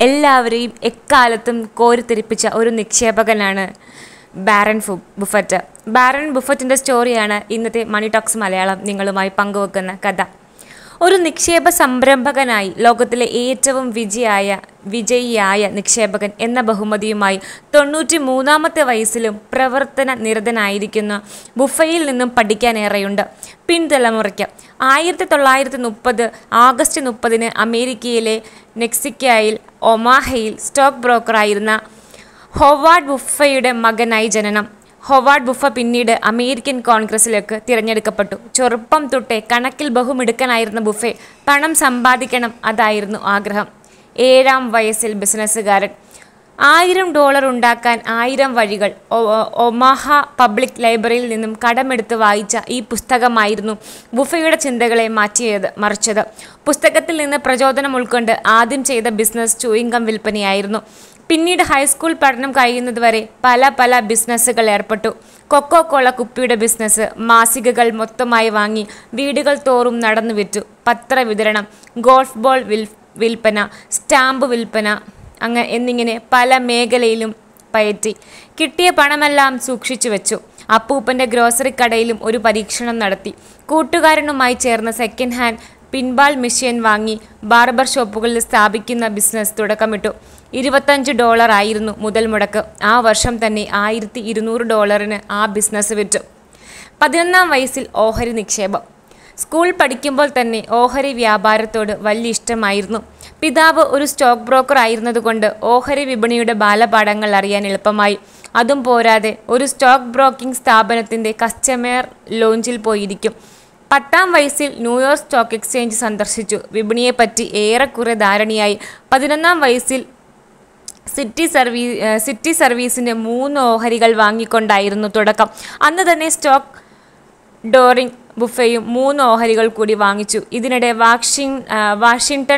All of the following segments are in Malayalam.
എല്ലാവരെയും എക്കാലത്തും കോരിത്തെരിപ്പിച്ച ഒരു നിക്ഷേപകനാണ് ബാരൻ ഫു ബുഫറ്റ് ബാരൻ ബുഫറ്റിൻ്റെ സ്റ്റോറിയാണ് ഇന്നത്തെ മണി ടോക്സ് മലയാളം നിങ്ങളുമായി പങ്കുവെക്കുന്ന കഥ ഒരു നിക്ഷേപ സംരംഭകനായി ലോകത്തിലെ ഏറ്റവും വിജയായ വിജയിയായ നിക്ഷേപകൻ എന്ന ബഹുമതിയുമായി തൊണ്ണൂറ്റി മൂന്നാമത്തെ വയസ്സിലും പ്രവർത്തന നിരതനായിരിക്കുന്ന ബുഫയിൽ നിന്നും പഠിക്കാനേറെയുണ്ട് പിൻതലമുറയ്ക്ക് ആയിരത്തി തൊള്ളായിരത്തി മുപ്പത് ആഗസ്റ്റ് മുപ്പതിന് അമേരിക്കയിലെ നെക്സിക്കയിൽ ഒമാഹയിൽ സ്റ്റോക്ക് ബ്രോക്കറായിരുന്ന ഹൊവാർഡ് ബുഫയുടെ മകനായി ജനനം ഹൊവാർഡ് ബുഫ പിന്നീട് അമേരിക്കൻ കോൺഗ്രസിലേക്ക് തിരഞ്ഞെടുക്കപ്പെട്ടു ചെറുപ്പം തൊട്ടേ കണക്കിൽ ബഹുമിടുക്കനായിരുന്ന ബുഫെ പണം സമ്പാദിക്കണം അതായിരുന്നു ആഗ്രഹം ഏഴാം വയസ്സിൽ ബിസിനസ്സുകാരൻ ആയിരം ഡോളർ ഉണ്ടാക്കാൻ ആയിരം വഴികൾ ഒ- ഒമാഹ പബ്ലിക് ലൈബ്രറിയിൽ നിന്നും കടമെടുത്ത് വായിച്ച ഈ പുസ്തകമായിരുന്നു ബുഫയുടെ ചിന്തകളെ മാറ്റിയത് മറിച്ചത് പുസ്തകത്തിൽ നിന്ന് പ്രചോദനം ഉൾക്കൊണ്ട് ആദ്യം ചെയ്ത ബിസിനസ് ചൂയിങ്കം വിൽപ്പനയായിരുന്നു പിന്നീട് ഹൈസ്കൂൾ പഠനം കഴിയുന്നതുവരെ പല പല ബിസിനസ്സുകൾ ഏർപ്പെട്ടു കൊക്കോ കോള കുപ്പിയുടെ ബിസിനസ് മാസികകൾ മൊത്തമായി വാങ്ങി വീടുകൾ തോറും നടന്നു വിറ്റു പത്രവിതരണം ഗോൾഫ് ബോൾ വിൽ വിൽപ്പന സ്റ്റാമ്പ് വിൽപ്പന അങ്ങ എന്നിങ്ങനെ പല മേഖലയിലും പയറ്റി കിട്ടിയ പണമെല്ലാം സൂക്ഷിച്ചു വെച്ചു അപ്പൂപ്പൻ്റെ ഗ്രോസറി കടയിലും ഒരു പരീക്ഷണം നടത്തി കൂട്ടുകാരനുമായി ചേർന്ന് സെക്കൻഡ് ഹാൻഡ് പിൻബാൾ മെഷീൻ വാങ്ങി ബാർബർ ഷോപ്പുകളിൽ സ്ഥാപിക്കുന്ന ബിസിനസ് തുടക്കമിട്ടു ഇരുപത്തഞ്ച് ഡോളർ ആയിരുന്നു മുതൽ മുടക്ക് ആ വർഷം തന്നെ ആയിരത്തി ഇരുന്നൂറ് ഡോളറിന് ആ ബിസിനസ് വിറ്റു പതിനൊന്നാം വയസ്സിൽ ഓഹരി നിക്ഷേപം സ്കൂൾ പഠിക്കുമ്പോൾ തന്നെ ഓഹരി വ്യാപാരത്തോട് വലിയ ഇഷ്ടമായിരുന്നു പിതാവ് ഒരു സ്റ്റോക്ക് ബ്രോക്കർ ആയിരുന്നതുകൊണ്ട് ഓഹരി വിപണിയുടെ ബാലപാഠങ്ങൾ അറിയാൻ എളുപ്പമായി അതും പോരാതെ ഒരു സ്റ്റോക്ക് ബ്രോക്കിംഗ് സ്ഥാപനത്തിൻ്റെ കസ്റ്റമർ ലോഞ്ചിൽ പോയിരിക്കും പത്താം വയസ്സിൽ ന്യൂയോർക്ക് സ്റ്റോക്ക് എക്സ്ചേഞ്ച് സന്ദർശിച്ചു വിപണിയെപ്പറ്റി ഏറെക്കുറെ ധാരണയായി പതിനൊന്നാം വയസ്സിൽ സിറ്റി സർവീ ഏഹ് സിറ്റി സർവീസിന് മൂന്ന് ഓഹരികൾ വാങ്ങിക്കൊണ്ടായിരുന്നു തുടക്കം അന്ന് തന്നെ സ്റ്റോക്ക് ഡോറിംഗ് ബുഫയും മൂന്ന് ഓഹരികൾ കൂടി വാങ്ങിച്ചു ഇതിനിടെ വാഷിംഗ് ആ, വാഷിംഗ്ടൺ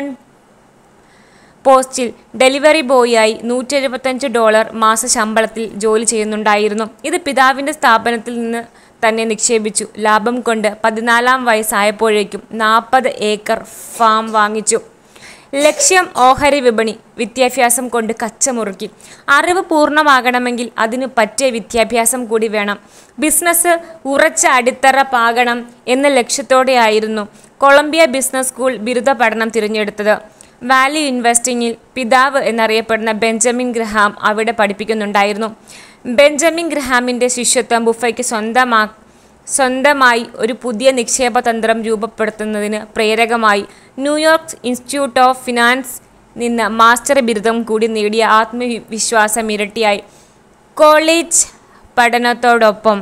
പോസ്റ്റിൽ ഡെലിവറി ബോയിയായി നൂറ്റി എഴുപത്തഞ്ച് ഡോളർ മാസ ശമ്പളത്തിൽ ജോലി ചെയ്യുന്നുണ്ടായിരുന്നു ഇത് പിതാവിൻ്റെ സ്ഥാപനത്തിൽ നിന്ന് തന്നെ നിക്ഷേപിച്ചു ലാഭം കൊണ്ട് പതിനാലാം വയസ്സായപ്പോഴേക്കും നാൽപ്പത് ഏക്കർ ഫാം വാങ്ങിച്ചു ലക്ഷ്യം ഓഹരി വിപണി വിദ്യാഭ്യാസം കൊണ്ട് കച്ചമുറുക്കി അറിവ് പൂർണ്ണമാകണമെങ്കിൽ അതിനു പറ്റിയ വിദ്യാഭ്യാസം കൂടി വേണം ബിസിനസ് ഉറച്ച അടിത്തറ പാകണം എന്ന ലക്ഷ്യത്തോടെയായിരുന്നു കൊളംബിയ ബിസിനസ് സ്കൂൾ ബിരുദ പഠനം തിരഞ്ഞെടുത്തത് വാല്യൂ ഇൻവെസ്റ്റിംഗിൽ പിതാവ് എന്നറിയപ്പെടുന്ന ബെഞ്ചമിൻ ഗ്രഹാം അവിടെ പഠിപ്പിക്കുന്നുണ്ടായിരുന്നു ബെഞ്ചമിൻ ഗ്രഹാമിൻ്റെ ശിഷ്യത്വം ബുഫയ്ക്ക് സ്വന്തമാ സ്വന്തമായി ഒരു പുതിയ നിക്ഷേപ തന്ത്രം രൂപപ്പെടുത്തുന്നതിന് പ്രേരകമായി ന്യൂയോർക്ക് ഇൻസ്റ്റിറ്റ്യൂട്ട് ഓഫ് ഫിനാൻസ് നിന്ന് മാസ്റ്റർ ബിരുദം കൂടി നേടിയ ആത്മവിശ്വാസം ഇരട്ടിയായി കോളേജ് പഠനത്തോടൊപ്പം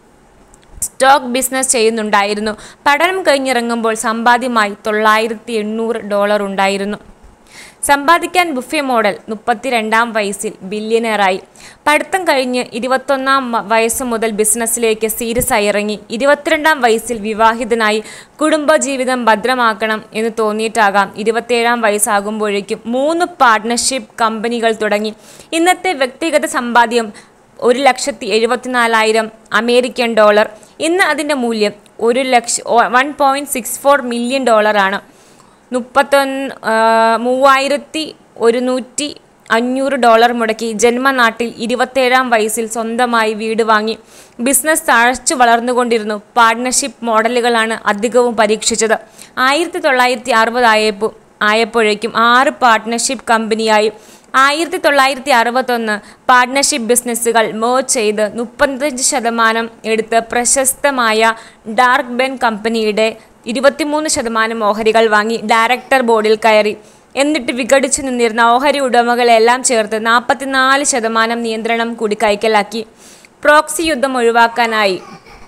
സ്റ്റോക്ക് ബിസിനസ് ചെയ്യുന്നുണ്ടായിരുന്നു പഠനം കഴിഞ്ഞിറങ്ങുമ്പോൾ സമ്പാദ്യമായി തൊള്ളായിരത്തി എണ്ണൂറ് ഡോളർ ഉണ്ടായിരുന്നു സമ്പാദിക്കാൻ ബുഫെ മോഡൽ മുപ്പത്തിരണ്ടാം വയസ്സിൽ ബില്യനറായി പഠിത്തം കഴിഞ്ഞ് ഇരുപത്തൊന്നാം വ- വയസ്സ് മുതൽ ബിസിനസ്സിലേക്ക് സീരിയസ് ആയി ഇറങ്ങി ഇരുപത്തിരണ്ടാം വയസ്സിൽ വിവാഹിതനായി കുടുംബജീവിതം ഭദ്രമാക്കണം എന്ന് തോന്നിയിട്ടാകാം ഇരുപത്തേഴാം വയസ്സാകുമ്പോഴേക്കും മൂന്ന് പാർട്ട്ണർഷിപ്പ് കമ്പനികൾ തുടങ്ങി ഇന്നത്തെ വ്യക്തിഗത സമ്പാദ്യം ഒരു ലക്ഷത്തി എഴുപത്തിനാലായിരം അമേരിക്കൻ ഡോളർ ഇന്ന് അതിൻ്റെ മൂല്യം ഒരു ലക്ഷ one point six four million ഡോളറാണ് മുപ്പത്തൊന്ന് ആ, മൂവായിരത്തി ഒരുന്നൂറ്റി അഞ്ഞൂറ് ഡോളർ മുടക്കി ജന്മനാട്ടിൽ ഇരുപത്തേഴാം വയസ്സിൽ സ്വന്തമായി വീട് വാങ്ങി ബിസിനസ് തഴച്ചു വളർന്നുകൊണ്ടിരുന്നു പാർട്ട്ണർഷിപ്പ് മോഡലുകളാണ് അധികവും പരീക്ഷിച്ചത് ആയിരത്തി തൊള്ളായിരത്തി അറുപത് ആയപ്പോൾ ആയപ്പോഴേക്കും ആറ് പാർട്ട്ണർഷിപ്പ് കമ്പനിയായി ആയിരത്തി തൊള്ളായിരത്തി അറുപത്തൊന്ന് പാർട്ട്ണർഷിപ്പ് ബിസിനസ്സുകൾ മേർജ് ചെയ്ത് മുപ്പത്തഞ്ച് ശതമാനം എടുത്ത് പ്രശസ്തമായ ഡാർക്ക് ബെൻ കമ്പനിയുടെ ഇരുപത്തിമൂന്ന് ശതമാനം ഓഹരികൾ വാങ്ങി ഡയറക്ടർ ബോർഡിൽ കയറി എന്നിട്ട് വിഘടിച്ചു നിന്നിരുന്ന ഓഹരി ഉടമകളെല്ലാം ചേർത്ത് നാൽപ്പത്തിനാല് ശതമാനം നിയന്ത്രണം കൂടി കൈക്കലാക്കി പ്രോക്സി യുദ്ധം ഒഴിവാക്കാനായി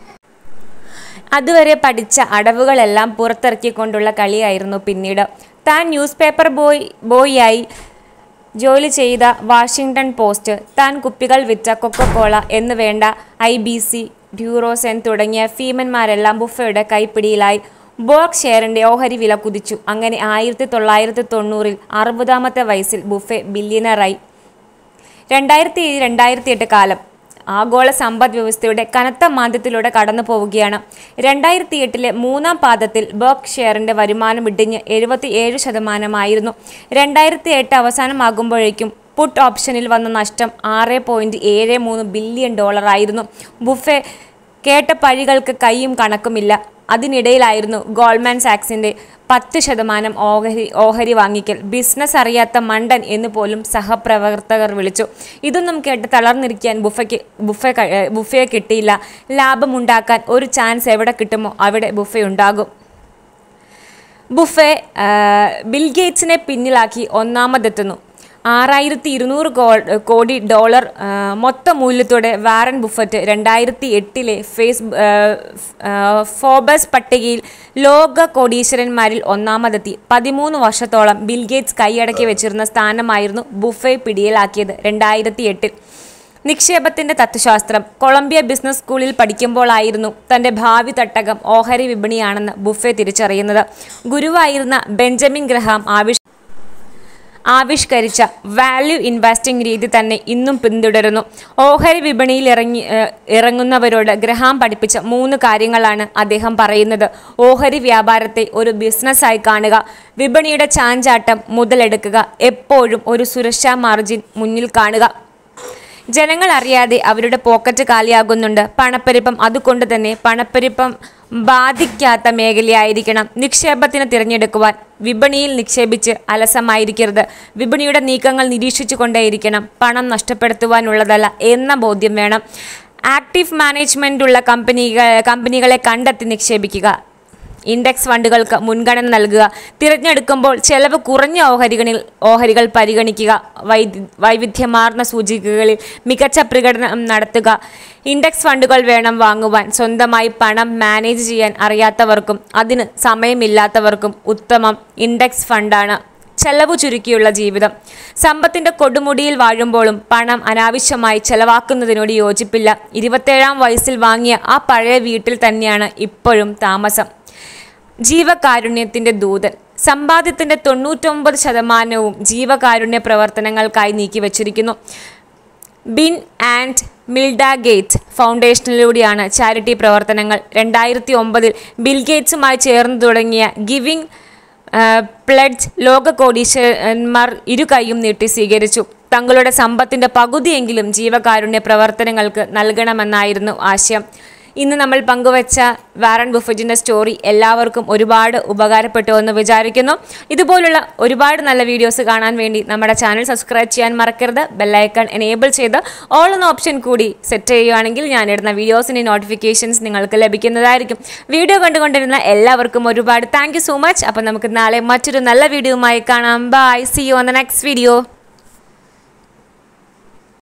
അതുവരെ പഠിച്ച അടവുകളെല്ലാം പുറത്തിറക്കിക്കൊണ്ടുള്ള കളിയായിരുന്നു പിന്നീട് താൻ ന്യൂസ് പേപ്പർ ബോയ് ബോയിയായി ജോലി ചെയ്ത വാഷിങ്ടൺ പോസ്റ്റ് താൻ കുപ്പികൾ വിറ്റ കൊക്കക്കോള എന്ന് വേണ്ട ഐ ബി സി ഡ്യൂറോസെൻ തുടങ്ങിയ ഭീമന്മാരെല്ലാം ബുഫയുടെ കൈപ്പിടിയിലായി ബോർക്ക് ഷെയറിന്റെ ഓഹരി വില കുതിച്ചു അങ്ങനെ ആയിരത്തി തൊള്ളായിരത്തി തൊണ്ണൂറിൽ അറുപതാമത്തെ വയസ്സിൽ ബുഫെ ബില്യനറായി രണ്ടായിരത്തി ഏഴ് രണ്ടായിരത്തി എട്ട് കാലം ആഗോള സമ്പദ് വ്യവസ്ഥയുടെ കനത്ത മാന്ദ്യത്തിലൂടെ കടന്നു പോവുകയാണ് രണ്ടായിരത്തി എട്ടിലെ മൂന്നാം പാദത്തിൽ ബർക്ക് ഷെയറിന്റെ വരുമാനം ഇടിഞ്ഞ് എഴുപത്തി ഏഴ് ശതമാനമായിരുന്നു രണ്ടായിരത്തി എട്ട് അവസാനമാകുമ്പോഴേക്കും പുട്ട് ഓപ്ഷനിൽ വന്ന നഷ്ടം ആറ് പോയിന്റ് ഏഴ് മൂന്ന് ബില്യൺ ഡോളറായിരുന്നു ബുഫെ കേട്ട പഴികൾക്ക് കൈയും കണക്കുമില്ല അതിനിടയിലായിരുന്നു ഗോൾഡ്മാൻ സാക്സിന്റെ പത്ത് ശതമാനം ഓഹരി ഓഹരി വാങ്ങിക്കൽ ബിസിനസ് അറിയാത്ത മണ്ടൻ എന്ന് പോലും സഹപ്രവർത്തകർ വിളിച്ചു ഇതൊന്നും കേട്ട് തളർന്നിരിക്കാൻ ബുഫയ്ക്ക് ബുഫെ ക- ഏ, ബുഫയെ കിട്ടിയില്ല ലാഭമുണ്ടാക്കാൻ ഒരു ചാൻസ് എവിടെ കിട്ടുമോ അവിടെ ബുഫെ ഉണ്ടാകും ബുഫെ ആ, ബിൽഗേറ്റ്സിനെ പിന്നിലാക്കി ഒന്നാമതെത്തുന്നു ആറായിരത്തി ഇരുന്നൂറ് കോടി ഡോളർ ആ, മൊത്ത മൂല്യത്തോടെ വാരൻ ബുഫറ്റ് രണ്ടായിരത്തി എട്ടിലെ ഫേസ് ആ, ആ, ഫോബസ് പട്ടികയിൽ ലോക കോടീശ്വരന്മാരിൽ ഒന്നാമതെത്തി പതിമൂന്ന് വർഷത്തോളം ബിൽഗേറ്റ്സ് കൈയടക്കി വെച്ചിരുന്ന സ്ഥാനമായിരുന്നു ബുഫെ പിടിയിലാക്കിയത് രണ്ടായിരത്തി എട്ടിൽ നിക്ഷേപത്തിന്റെ തത്വശാസ്ത്രം കൊളംബിയ ബിസിനസ് സ്കൂളിൽ പഠിക്കുമ്പോഴായിരുന്നു തന്റെ ഭാവി തട്ടകം ഓഹരി വിപണിയാണെന്ന് ബുഫെ തിരിച്ചറിയുന്നത് ഗുരുവായിരുന്ന ബെഞ്ചമിൻ ഗ്രഹാം ആവിഷ് ആവിഷ്കരിച്ച വാല്യൂ ഇൻവെസ്റ്റിംഗ് രീതി തന്നെ ഇന്നും പിന്തുടരുന്നു ഓഹരി വിപണിയിൽ ഇറങ്ങി ഏഹ്, ഇറങ്ങുന്നവരോട് ഗ്രഹാം പഠിപ്പിച്ച മൂന്ന് കാര്യങ്ങളാണ് അദ്ദേഹം പറയുന്നത് ഓഹരി വ്യാപാരത്തെ ഒരു ബിസിനസ്സായി കാണുക വിപണിയുടെ ചാഞ്ചാട്ടം മുതലെടുക്കുക എപ്പോഴും ഒരു സുരക്ഷാ മാർജിൻ മുന്നിൽ കാണുക ജനങ്ങൾ അറിയാതെ അവരുടെ പോക്കറ്റ് കാലിയാകുന്നുണ്ട് പണപ്പെരുപ്പം അതുകൊണ്ട് തന്നെ പണപ്പെരുപ്പം ബാധിക്കാത്ത മേഖലയായിരിക്കണം നിക്ഷേപത്തിന് തിരഞ്ഞെടുക്കുവാൻ വിപണിയിൽ നിക്ഷേപിച്ച് അലസമായിരിക്കരുത് വിപണിയുടെ നീക്കങ്ങൾ നിരീക്ഷിച്ചു കൊണ്ടേയിരിക്കണം പണം നഷ്ടപ്പെടുത്തുവാനുള്ളതല്ല എന്ന ബോധ്യം വേണം ആക്റ്റീവ് മാനേജ്മെൻ്റ് ഉള്ള കമ്പനികൾ കമ്പനികളെ കണ്ടെത്തി നിക്ഷേപിക്കുക ഇൻഡെക്സ് ഫണ്ടുകൾക്ക് മുൻഗണന നൽകുക തിരഞ്ഞെടുക്കുമ്പോൾ ചെലവ് കുറഞ്ഞ ഓഹരികളിൽ ഓഹരികൾ പരിഗണിക്കുക വൈദ് വൈവിധ്യമാർന്ന സൂചികകളിൽ മികച്ച പ്രകടനം നടത്തുക ഇൻഡെക്സ് ഫണ്ടുകൾ വേണം വാങ്ങുവാൻ സ്വന്തമായി പണം മാനേജ് ചെയ്യാൻ അറിയാത്തവർക്കും അതിന് സമയമില്ലാത്തവർക്കും ഉത്തമം ഇൻഡെക്സ് ഫണ്ടാണ് ചെലവ് ചുരുക്കിയുള്ള ജീവിതം സമ്പത്തിന്റെ കൊടുമുടിയിൽ വാഴുമ്പോഴും പണം അനാവശ്യമായി ചെലവാക്കുന്നതിനോട് യോജിപ്പില്ല ഇരുപത്തേഴാം വയസ്സിൽ വാങ്ങിയ ആ പഴയ വീട്ടിൽ തന്നെയാണ് ഇപ്പോഴും താമസം ജീവകാരുണ്യത്തിന്റെ ദൂതൻ സമ്പാദ്യത്തിന്റെ തൊണ്ണൂറ്റൊമ്പത് ശതമാനവും ജീവകാരുണ്യ പ്രവർത്തനങ്ങൾക്കായി നീക്കിവച്ചിരിക്കുന്നു ബിൻ ആൻഡ് മിൽഡ ഗേറ്റ്സ് ഫൗണ്ടേഷനിലൂടെയാണ് ചാരിറ്റി പ്രവർത്തനങ്ങൾ രണ്ടായിരത്തി ഒമ്പതിൽ ബിൽ ഗേറ്റ്സുമായി ചേർന്ന് തുടങ്ങിയ ഗിവിംഗ് പ്ലഡ്ജ് ലോക കോടീശ്വരന്മാർ ഇരു കൈയും നീട്ടി സ്വീകരിച്ചു തങ്ങളുടെ സമ്പത്തിന്റെ പകുതിയെങ്കിലും ജീവകാരുണ്യ പ്രവർത്തനങ്ങൾക്ക് നൽകണമെന്നായിരുന്നു ആശയം ഇന്ന് നമ്മൾ പങ്കുവച്ച വാറൻ ബുഫറ്റിൻ്റെ സ്റ്റോറി എല്ലാവർക്കും ഒരുപാട് ഉപകാരപ്പെട്ടു എന്ന് വിചാരിക്കുന്നു ഇതുപോലുള്ള ഒരുപാട് നല്ല വീഡിയോസ് കാണാൻ വേണ്ടി നമ്മുടെ ചാനൽ സബ്സ്ക്രൈബ് ചെയ്യാൻ മറക്കരുത് ബെല്ലൈക്കൺ എനേബിൾ ചെയ്ത് ഓൾ എന്ന ഓപ്ഷൻ കൂടി സെറ്റ് ചെയ്യുകയാണെങ്കിൽ ഞാനിടുന്ന വീഡിയോസിൻ്റെ നോട്ടിഫിക്കേഷൻസ് നിങ്ങൾക്ക് ലഭിക്കുന്നതായിരിക്കും വീഡിയോ കണ്ടുകൊണ്ടിരുന്ന എല്ലാവർക്കും ഒരുപാട് താങ്ക് യു സോ മച്ച് അപ്പം നമുക്ക് നാളെ മറ്റൊരു നല്ല വീഡിയോയുമായി കാണാം bye see you on the next video